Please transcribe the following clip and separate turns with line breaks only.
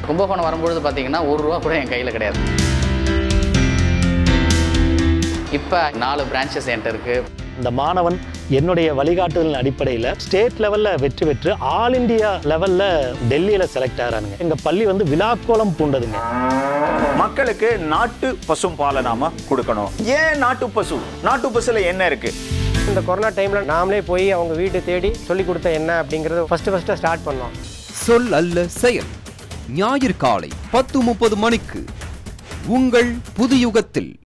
கும்பகோணம் வரும்பொழுது பார்த்தீங்கன்னா ஒரு ரூபா கூட என் கையில் கிடையாது இப்போ நாலு பிரான்ச்சஸ் என்கிட்ட இருக்குது
இந்த மாணவன் என்னுடைய வழிகாட்டுதலின் அடிப்படையில் ஸ்டேட் லெவலில் வெற்றி பெற்று ஆல் இந்தியா லெவலில் டெல்லியில் செலக்ட் ஆகிறானுங்க எங்கள் பள்ளி வந்து விழாக்கோலம் பூண்டதுங்க
மக்களுக்கு நாட்டு பசும் பாலை நாம கொடுக்கணும் ஏன் நாட்டு பசு நாட்டு பசுல என்ன இருக்கு
இந்த கொரோனா டைமில் நாமளே போய் அவங்க வீட்டை தேடி சொல்லி கொடுத்த என்ன அப்படிங்கிறத ஃபஸ்ட்டு ஃபஸ்ட்டு ஸ்டார்ட் பண்ணோம்
சொல் அல்ல செயல் ஞாயிறு காலை பத்து முப்பது மணிக்கு உங்கள் புதுயுகத்தில்